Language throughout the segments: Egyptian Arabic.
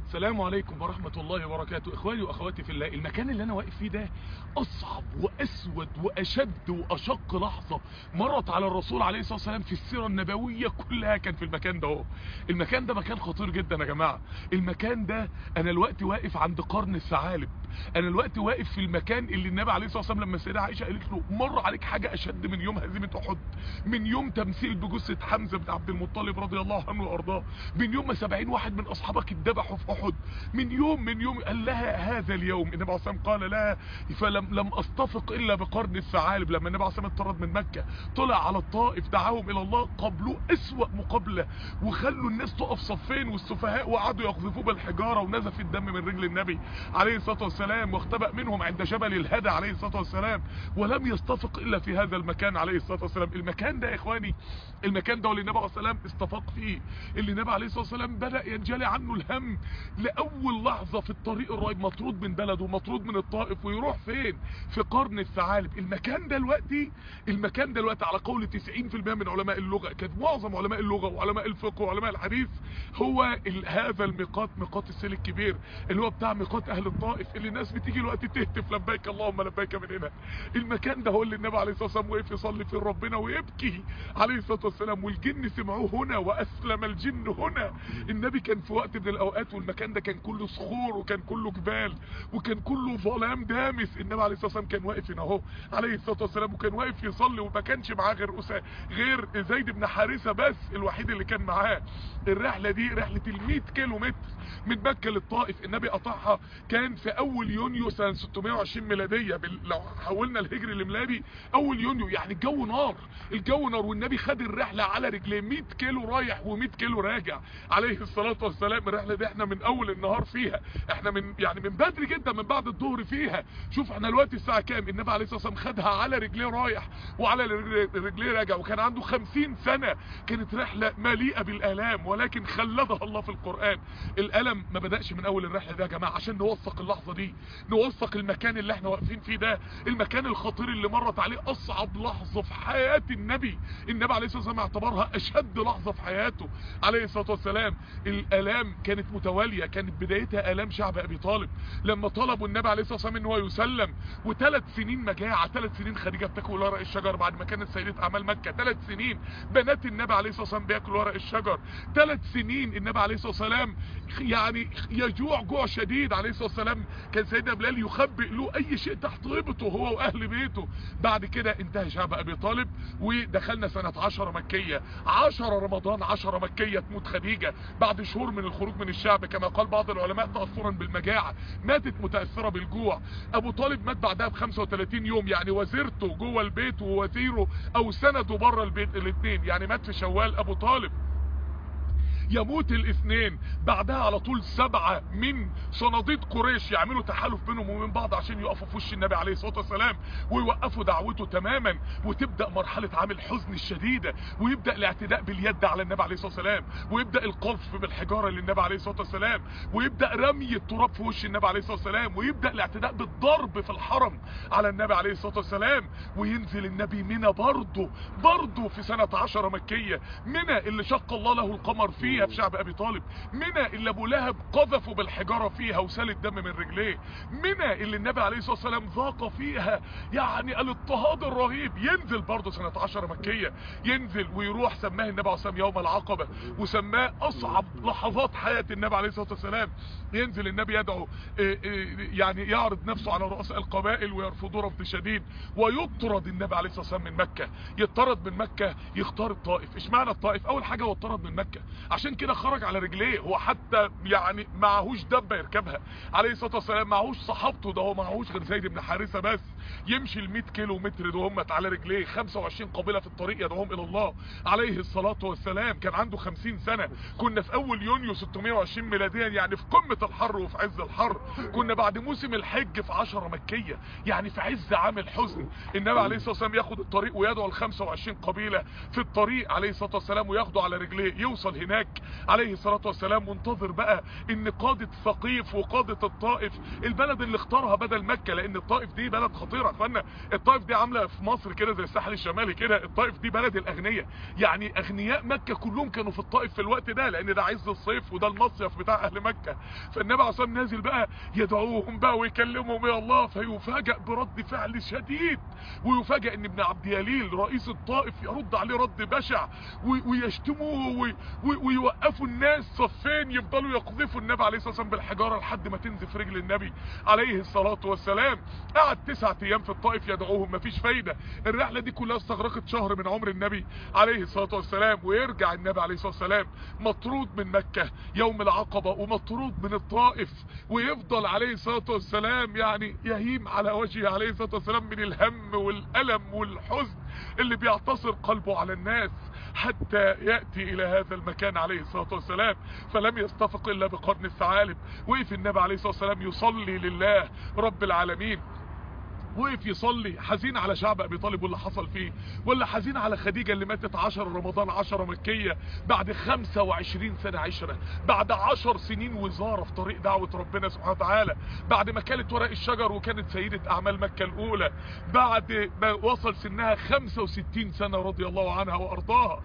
السلام عليكم ورحمة الله وبركاته اخواني واخواتي في الله المكان اللي انا واقف فيه ده اصعب واسود واشد واشق لحظة مرت على الرسول عليه الصلاة والسلام في السيرة النبوية كلها كان في المكان ده هو المكان ده مكان خطير جدا يا جماعة المكان ده انا الوقت واقف عند قرن الثعالب انا الوقت واقف في المكان اللي النبي عليه الصلاة والسلام لما السيدة عائشة قالت له مر عليك حاجة اشد من يوم هزيمة احد من يوم تمثيل بجثة حمزة بن عبد المطلب رضي الله عنه وارضاه من يوم ما 70 واحد من اصحابك اتذبحوا في احد من يوم من يوم قال لها هذا اليوم النبي عليه الصلاه والسلام قال لها فلم لم استفق الا بقرن الثعالب لما النبي عليه الصلاه والسلام اتطرد من مكه طلع على الطائف دعاهم الى الله قبلوا اسوا مقابله وخلوا الناس تقف صفين والسفهاء وقعدوا يقذفوه بالحجاره ونزف الدم من رجل النبي عليه الصلاه والسلام واختبأ منهم عند جبل الهدى عليه الصلاه والسلام ولم يستفق الا في هذا المكان عليه الصلاه والسلام المكان ده يا اخواني المكان ده اللي النبي عليه الصلاه والسلام استفاق فيه اللي النبي عليه الصلاه والسلام بدا ينجلي عنه الهم لأول لحظة في الطريق الرايد مطرود من بلده ومطرود من الطائف ويروح فين في قرن الثعالب المكان دلوقتي المكان دلوقتي على قول 90% من علماء اللغة كان معظم علماء اللغة وعلماء الفقه وعلماء الحديث هو ال- هذا الميقات ميقات السيل الكبير اللي هو بتاع ميقات اهل الطائف اللي الناس بتيجي الوقت تهتف لبيك اللهم لبيك من هنا المكان ده هو اللي النبي عليه الصلاة والسلام وقف يصلي فيه ربنا ويبكي عليه الصلاة والسلام والجن سمعوه هنا واسلم الجن هنا النبي كان في وقت من الاوقات والمكان ده كان كله صخور وكان كله جبال وكان كله ظلام دامس النبي عليه الصلاه والسلام كان واقف هنا اهو عليه الصلاه والسلام وكان واقف يصلي وما كانش معاه غير أسا غير زيد بن حارثه بس الوحيد اللي كان معاه الرحله دي رحله ال 100 كيلو متر من مكه للطائف النبي قطعها كان في اول يونيو سنه 620 ميلاديه بال... لو حولنا الهجري الميلادي اول يونيو يعني الجو نار الجو نار والنبي خد الرحله على رجليه 100 كيلو رايح و100 كيلو راجع عليه الصلاه والسلام الرحله دي احنا من اول النهار فيها احنا من يعني من بدري جدا من بعد الظهر فيها شوف احنا دلوقتي الساعه كام النبي عليه الصلاه والسلام خدها على رجليه رايح وعلى رجليه رجليه راجع وكان عنده 50 سنه كانت رحله مليئه بالالام ولكن خلدها الله في القران الالم ما بداش من اول الرحله ده يا جماعه عشان نوثق اللحظه دي نوثق المكان اللي احنا واقفين فيه ده المكان الخطير اللي مرت عليه اصعب لحظه في حياه النبي النبي عليه الصلاه والسلام اعتبرها اشد لحظه في حياته عليه الصلاه والسلام الالام كانت متواليه كانت بدايتها الام شعب ابي طالب لما طلبوا النبي عليه الصلاه والسلام ان هو يسلم وثلاث سنين مجاعه ثلاث سنين خديجه بتاكل ورق الشجر بعد ما كانت سيده اعمال مكه ثلاث سنين بنات النبي عليه الصلاه والسلام بياكلوا ورق الشجر ثلاث سنين النبي عليه الصلاه والسلام يعني يجوع جوع شديد عليه الصلاه والسلام كان سيدنا بلال يخبئ له اي شيء تحت ربطه هو واهل بيته بعد كده انتهى شعب ابي طالب ودخلنا سنه 10 مكيه 10 رمضان 10 مكيه تموت خديجه بعد شهور من الخروج من الشعب كما قال بعض العلماء تاثرا بالمجاعه ماتت متاثره بالجوع ابو طالب مات بعدها ب 35 يوم يعني وزيرته جوه البيت ووزيره او سنده بره البيت الاثنين يعني مات في شوال ابو طالب يموت الاثنين بعدها على طول سبعة من صناديد قريش يعملوا تحالف بينهم وبين بعض عشان يقفوا في وش النبي عليه الصلاة والسلام ويوقفوا دعوته تماما وتبدأ مرحلة عام الحزن الشديدة ويبدأ الاعتداء باليد على النبي عليه الصلاة والسلام ويبدأ القذف بالحجارة للنبي عليه الصلاة والسلام ويبدأ رمي التراب في وش النبي عليه الصلاة والسلام ويبدأ الاعتداء بالضرب في الحرم على النبي عليه الصلاة والسلام وينزل النبي منى برضه برضه في سنة عشرة مكية منى اللي شق الله له القمر فيه فيها في شعب ابي طالب منى اللي ابو لهب قذفوا بالحجاره فيها وسال الدم من رجليه منى اللي النبي عليه الصلاه والسلام ذاق فيها يعني الاضطهاد الرهيب ينزل برضه سنه 10 مكيه ينزل ويروح سماه النبي عليه الصلاه والسلام يوم العقبه وسماه اصعب لحظات حياه النبي عليه الصلاه والسلام ينزل النبي يدعو إيه إيه يعني يعرض نفسه على رؤساء القبائل ويرفضوه رفض شديد ويطرد النبي عليه الصلاه والسلام من مكه يطرد من مكه يختار الطائف اشمعنى الطائف اول حاجه هو اتطرد من مكه عشان كده خرج على رجليه هو حتى يعني معهوش دبه يركبها عليه الصلاه والسلام معهوش صحابته ده هو معهوش غير زيد بن حارثه بس يمشي ال 100 كيلو متر ده هم على رجليه 25 قبيله في الطريق يدعوهم الى الله عليه الصلاه والسلام كان عنده 50 سنه كنا في اول يونيو 620 ميلاديا يعني في قمه الحر وفي عز الحر كنا بعد موسم الحج في 10 مكيه يعني في عز عام الحزن النبي عليه الصلاه والسلام ياخد الطريق ويدعو ال 25 قبيله في الطريق عليه الصلاه والسلام وياخده على رجليه يوصل هناك عليه الصلاة والسلام منتظر بقى ان قادة ثقيف وقادة الطائف البلد اللي اختارها بدل مكة لان الطائف دي بلد خطيرة فانا الطائف دي عاملة في مصر كده زي الساحل الشمالي كده الطائف دي بلد الاغنياء يعني اغنياء مكة كلهم كانوا في الطائف في الوقت ده لان ده عز الصيف وده المصيف بتاع اهل مكة فالنبي عليه الصلاة نازل بقى يدعوهم بقى ويكلمهم يا الله فيفاجأ برد فعل شديد ويفاجأ ان ابن عبد يليل رئيس الطائف يرد عليه رد بشع ويشتموه ويوقفوا الناس صفين يفضلوا يقذفوا النبي عليه الصلاة والسلام بالحجارة لحد ما تنزف رجل النبي عليه الصلاة والسلام قعد تسعة ايام في الطائف يدعوهم مفيش فايدة الرحلة دي كلها استغرقت شهر من عمر النبي عليه الصلاة والسلام ويرجع النبي عليه الصلاة والسلام مطرود من مكة يوم العقبة ومطرود من الطائف ويفضل عليه الصلاة والسلام يعني يهيم على وجهه عليه الصلاة والسلام من الهم والألم والحزن اللي بيعتصر قلبه على الناس حتى يأتي إلى هذا المكان عليه الصلاة والسلام فلم يستفق إلا بقرن الثعالب وقف النبي عليه الصلاة والسلام يصلي لله رب العالمين وقف يصلي حزين على شعب ابي طالب واللي حصل فيه ولا حزين على خديجة اللي ماتت 10 رمضان 10 مكية بعد 25 سنة عشرة بعد 10 سنين وزارة في طريق دعوة ربنا سبحانه وتعالى بعد ما كانت ورق الشجر وكانت سيدة اعمال مكة الاولى بعد ما وصل سنها 65 سنة رضي الله عنها وارضاها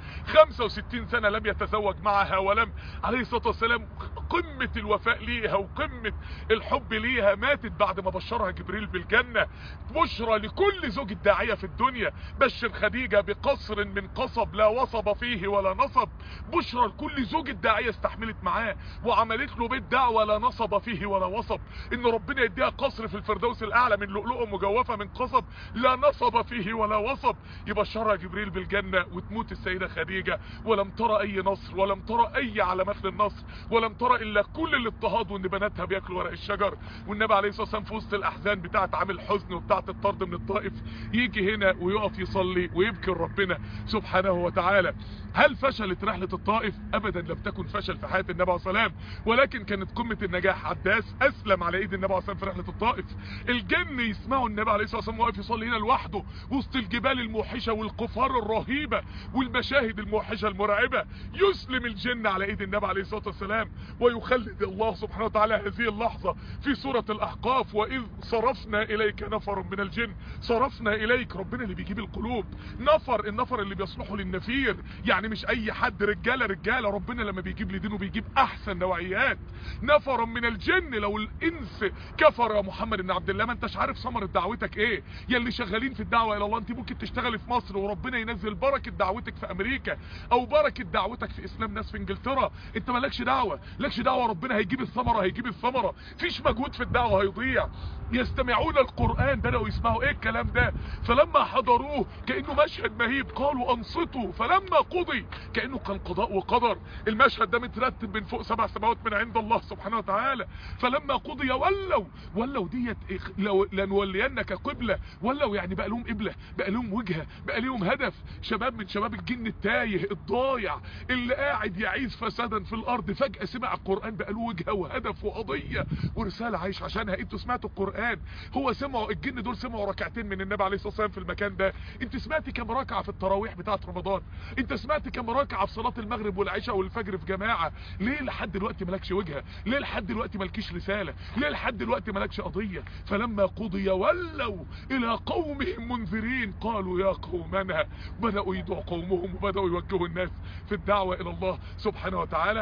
65 سنة لم يتزوج معها ولم عليه الصلاة والسلام قمة الوفاء ليها وقمة الحب ليها ماتت بعد ما بشرها جبريل بالجنة بشرى لكل زوج داعية في الدنيا بشر خديجة بقصر من قصب لا وصب فيه ولا نصب بشرى لكل زوج داعية استحملت معاه وعملت له بيت دعوة لا نصب فيه ولا وصب ان ربنا يديها قصر في الفردوس الاعلى من لؤلؤة مجوفة من قصب لا نصب فيه ولا وصب يبشرها جبريل بالجنة وتموت السيدة خديجة ولم ترى اي نصر ولم ترى اي علامات للنصر ولم ترى الا كل الاضطهاد وان بناتها بياكلوا ورق الشجر والنبي عليه الصلاة والسلام في وسط الاحزان بتاعت عامل حزن وبتاعة الطرد من الطائف يجي هنا ويقف يصلي ويبكي ربنا سبحانه وتعالى هل فشلت رحلة الطائف ابدا لم تكن فشل في حياة النبي عليه السلام ولكن كانت قمة النجاح عداس اسلم على ايد النبي عليه السلام في رحلة الطائف الجن يسمعوا النبي عليه الصلاة والسلام واقف يصلي هنا لوحده وسط الجبال الموحشة والقفار الرهيبة والمشاهد الموحشة المرعبة يسلم الجن على ايد النبي عليه الصلاة والسلام ويخلد الله سبحانه وتعالى هذه اللحظة في سورة الاحقاف واذ صرفنا اليك نفر من الجن صرفنا اليك ربنا اللي بيجيب القلوب نفر النفر اللي بيصلحوا للنفير يعني مش اي حد رجاله رجاله ربنا لما بيجيب لدينه بيجيب احسن نوعيات نفر من الجن لو الانس كفر يا محمد بن عبد الله ما انتش عارف ثمره دعوتك ايه يا اللي شغالين في الدعوه الى الله انت ممكن تشتغلي في مصر وربنا ينزل بركه دعوتك في امريكا او بركه دعوتك في اسلام ناس في انجلترا انت مالكش دعوه لكش دعوه ربنا هيجيب الثمره هيجيب الثمره فيش مجهود في الدعوه هيضيع يستمعون القرآن بدأوا يسمعوا ايه الكلام ده فلما حضروه كأنه مشهد مهيب قالوا انصتوا فلما قضي كأنه كان قضاء وقدر المشهد ده مترتب من فوق سبع سماوات من عند الله سبحانه وتعالى فلما قضي ولوا ولوا ديت لو لنولينك قبلة ولوا يعني بقى لهم قبلة بقى لهم وجهة بقى لهم هدف شباب من شباب الجن التايه الضايع اللي قاعد يعيث فسادا في الارض فجأة سمع القرآن بقى له وجهة وهدف وقضية ورسالة عايش عشانها انتوا سمعتوا القرآن هو سمعوا الجن دول سمعوا ركعتين من النبي عليه الصلاه والسلام في المكان ده انت سمعت كم ركعه في التراويح بتاعه رمضان انت سمعت كم ركعه في صلاه المغرب والعشاء والفجر في جماعه ليه لحد دلوقتي مالكش وجهه ليه لحد دلوقتي مالكيش رساله ليه لحد دلوقتي مالكش قضيه فلما قضي ولوا الى قومهم منذرين قالوا يا قومنا بداوا يدعوا قومهم وبداوا يوجهوا الناس في الدعوه الى الله سبحانه وتعالى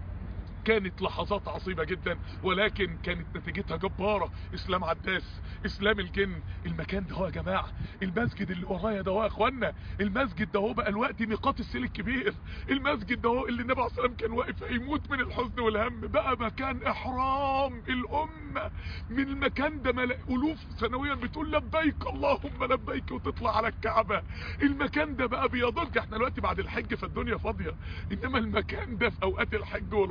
كانت لحظات عصيبة جدا ولكن كانت نتيجتها جبارة اسلام عداس اسلام الجن المكان ده هو يا جماعة المسجد اللي ورايا ده هو يا اخوانا المسجد ده هو بقى الوقت ميقات السيل الكبير المسجد ده هو اللي النبي عليه الصلاة والسلام كان واقف هيموت من الحزن والهم بقى مكان احرام الامة من المكان ده ملا... الوف سنويا بتقول لبيك اللهم لبيك وتطلع على الكعبة المكان ده بقى بيضج احنا دلوقتي بعد الحج فالدنيا فاضية انما المكان ده في اوقات الحج والعمرة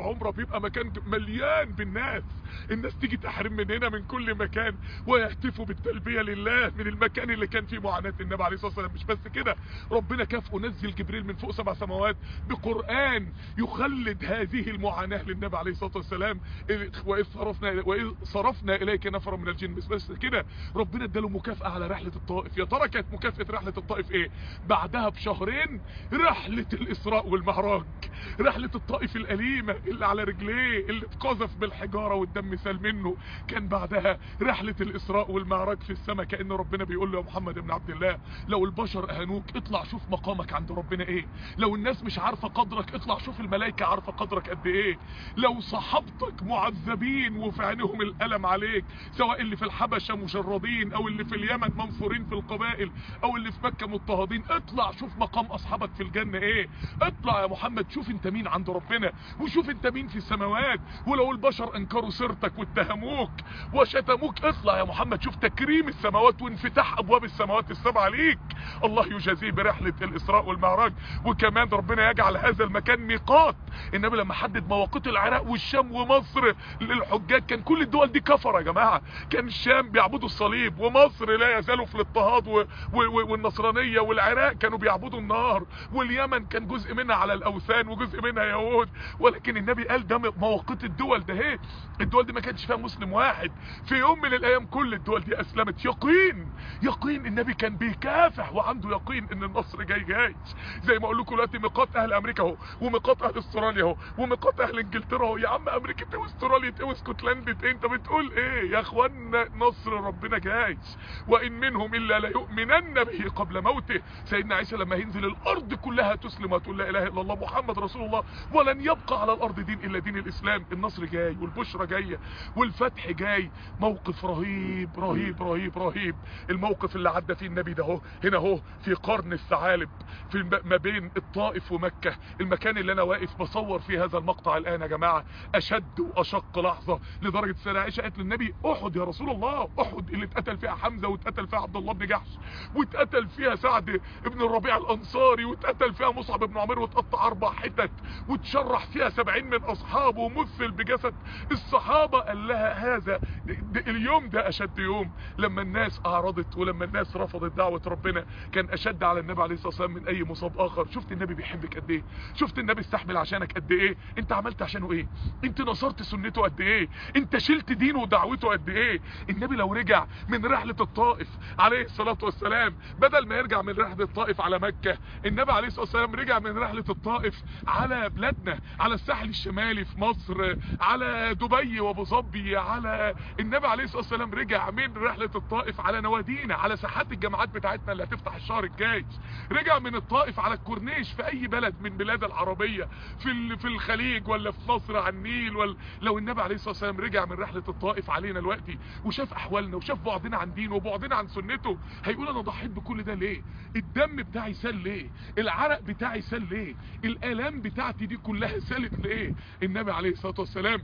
بيبقى مكان مليان بالناس الناس تيجي تحرم من هنا من كل مكان ويهتفوا بالتلبيه لله من المكان اللي كان فيه معاناه النبي عليه الصلاه والسلام مش بس كده ربنا كافئه نزل جبريل من فوق سبع سماوات بقران يخلد هذه المعاناه للنبي عليه الصلاه والسلام واذ صرفنا واذ صرفنا اليك نفرا من الجن بس بس كده ربنا اداله مكافاه على رحله الطائف يا ترى كانت مكافاه رحله الطائف ايه بعدها بشهرين رحله الاسراء والمعراج رحله الطائف الاليمه اللي على رجليه اللي اتقذف بالحجاره والدم سال منه كان بعدها رحله الاسراء والمعراج في السماء كان ربنا بيقول له يا محمد بن عبد الله لو البشر اهانوك اطلع شوف مقامك عند ربنا ايه لو الناس مش عارفه قدرك اطلع شوف الملائكه عارفه قدرك قد ايه لو صحابتك معذبين وفي عينهم الالم عليك سواء اللي في الحبشه مشردين او اللي في اليمن منصورين في القبائل او اللي في مكه مضطهدين اطلع شوف مقام اصحابك في الجنه ايه اطلع يا محمد شوف انت مين عند ربنا وشوف انت مين في السماوات ولو البشر انكروا سيرتك واتهموك وشتموك اطلع يا محمد شوف تكريم السماوات وانفتاح ابواب السماوات السبعه ليك الله يجازيه برحله الاسراء والمعراج وكمان ربنا يجعل هذا المكان ميقات النبي لما حدد مواقيت العراق والشام ومصر للحجاج كان كل الدول دي كفر يا جماعه كان الشام بيعبدوا الصليب ومصر لا يزالوا في الاضطهاد و... و... والنصرانيه والعراق كانوا بيعبدوا النار واليمن كان جزء منها على الاوثان وجزء منها يهود ولكن النبي قال ده مواقيت الدول ده اهي الدول دي ما كانش فيها مسلم واحد في يوم من الايام كل الدول دي اسلمت يقين يقين النبي كان بيكافح وعنده يقين ان النصر جاي جاي زي ما اقول لكم دلوقتي ميقات اهل امريكا اهو وميقات اهل استراليا اهو وميقات اهل انجلترا اهو يا عم امريكا ايه واستراليا ايه واسكتلندا ايه انت بتقول ايه يا اخوانا نصر ربنا جاي وان منهم الا ليؤمنن به قبل موته سيدنا عيسى لما ينزل الارض كلها تسلم وتقول لا اله الا الله محمد رسول الله ولن يبقى على الارض دين الا دين الاسلام النصر جاي والبشرى جايه والفتح جاي موقف رهيب رهيب رهيب رهيب الموقف اللي عدى فيه النبي ده اهو هنا اهو في قرن الثعالب في ما بين الطائف ومكة المكان اللي انا واقف بصور فيه هذا المقطع الان يا جماعة اشد واشق لحظة لدرجة سيدة عائشة قالت للنبي احد يا رسول الله احد اللي اتقتل فيها حمزة واتقتل فيها عبد الله بن جحش واتقتل فيها سعد ابن الربيع الانصاري واتقتل فيها مصعب بن عمير واتقطع اربع حتت واتشرح فيها سبعين من اصحابه ومثل بجسد الصحابة قال لها هذا اليوم ده اشد يوم لما الناس اعرضت ولما الناس رفضت دعوة ربنا كان اشد على النبي عليه الصلاة والسلام من اي مصاب اخر شفت النبي بيحبك قد ايه شفت النبي استحمل عشانك قد ايه انت عملت عشانه ايه انت نصرت سنته قد ايه انت شلت دينه ودعوته قد ايه النبي لو رجع من رحلة الطائف عليه الصلاة والسلام بدل ما يرجع من رحلة الطائف على مكة النبي عليه الصلاة والسلام رجع من رحلة الطائف على بلادنا على الساحل الشمالي في مصر على دبي وابو ظبي على النبي عليه الصلاة والسلام رجع من رحلة الطائف على نوادينا على ساحات الجامعات بتاعتنا اللي هتفتح الشهر الجاي رجع من الطائف على الكورنيش في اي بلد من بلاد العربية في في الخليج ولا في مصر على النيل ولا لو النبي عليه الصلاة والسلام رجع من رحلة الطائف علينا دلوقتي وشاف احوالنا وشاف بعدنا عن دينه وبعدنا عن سنته هيقول انا ضحيت بكل ده ليه الدم بتاعي سال ليه العرق بتاعي سال ليه الالام بتاعتي دي كلها سالت ليه النبي عليه الصلاة والسلام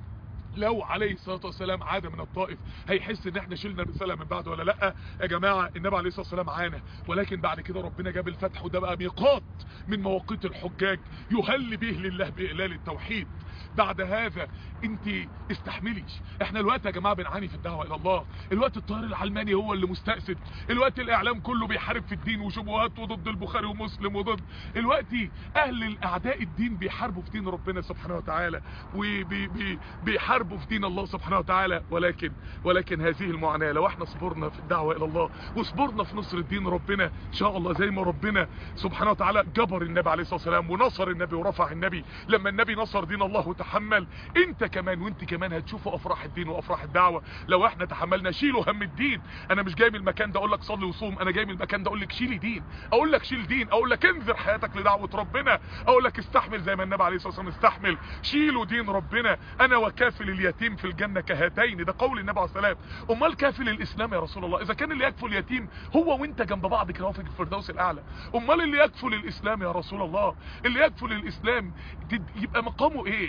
لو عليه الصلاة والسلام عاد من الطائف هيحس ان احنا شلنا الرسالة من بعد ولا لا يا جماعة النبي عليه الصلاة والسلام عانى ولكن بعد كده ربنا جاب الفتح وده بقى ميقات من مواقيت الحجاج يهل به لله بإقلال التوحيد بعد هذا انت استحملي احنا الوقت يا جماعة بنعاني في الدعوة الى الله الوقت الطيار العلماني هو اللي مستأسد الوقت الاعلام كله بيحارب في الدين وشبهات وضد البخاري ومسلم وضد الوقت اهل الاعداء الدين بيحاربوا في دين ربنا سبحانه وتعالى وبيحاربوا في دين الله سبحانه وتعالى ولكن ولكن هذه المعاناة لو احنا صبرنا في الدعوة الى الله وصبرنا في نصر الدين ربنا ان شاء الله زي ما ربنا سبحانه وتعالى جبر النبي عليه الصلاة والسلام ونصر النبي ورفع النبي لما النبي نصر دين الله وتحمل انت كمان وانت كمان هتشوفوا افراح الدين وافراح الدعوة لو احنا تحملنا شيلوا هم الدين انا مش جاي من المكان ده اقول لك صلي وصوم انا جاي من المكان ده اقول لك شيلي دين اقول لك شيل دين اقول لك انذر حياتك لدعوة ربنا اقول لك استحمل زي ما النبي عليه الصلاة والسلام استحمل شيلوا دين ربنا انا وكافل اليتيم في الجنة كهاتين ده قول النبي عليه الصلاة والسلام امال كافل الاسلام يا رسول الله اذا كان اللي يكفل اليتيم هو وانت جنب بعض كده في الفردوس الاعلى امال اللي يكفل الاسلام يا رسول الله اللي يكفل الاسلام يبقى مقامه ايه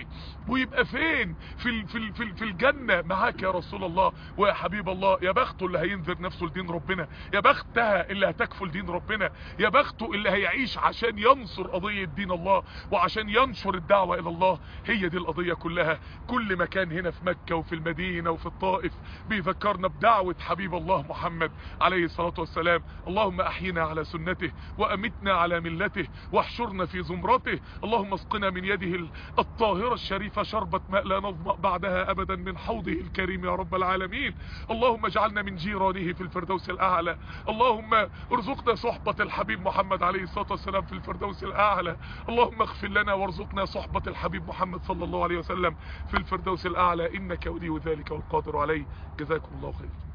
ويبقى فين في ال في ال في, ال في الجنة معاك يا رسول الله ويا حبيب الله يا بخته اللي هينذر نفسه لدين ربنا يا بختها اللي هتكفل دين ربنا يا بخته اللي هيعيش عشان ينصر قضية دين الله وعشان ينشر الدعوة الى الله هي دي القضية كلها كل مكان هنا في مكة وفي المدينة وفي الطائف بيذكرنا بدعوة حبيب الله محمد عليه الصلاة والسلام اللهم احينا على سنته وامتنا على ملته واحشرنا في زمرته اللهم اسقنا من يده الطاهرة الشريفة شربة ماء لا نظمأ بعدها ابدا من حوضه الكريم يا رب العالمين اللهم اجعلنا من جيرانه في الفردوس الاعلى اللهم ارزقنا صحبة الحبيب محمد عليه الصلاة والسلام في الفردوس الاعلى اللهم اغفر لنا وارزقنا صحبة الحبيب محمد صلى الله عليه وسلم في الفردوس الاعلى انك ولي ذلك والقادر عليه جزاكم الله خير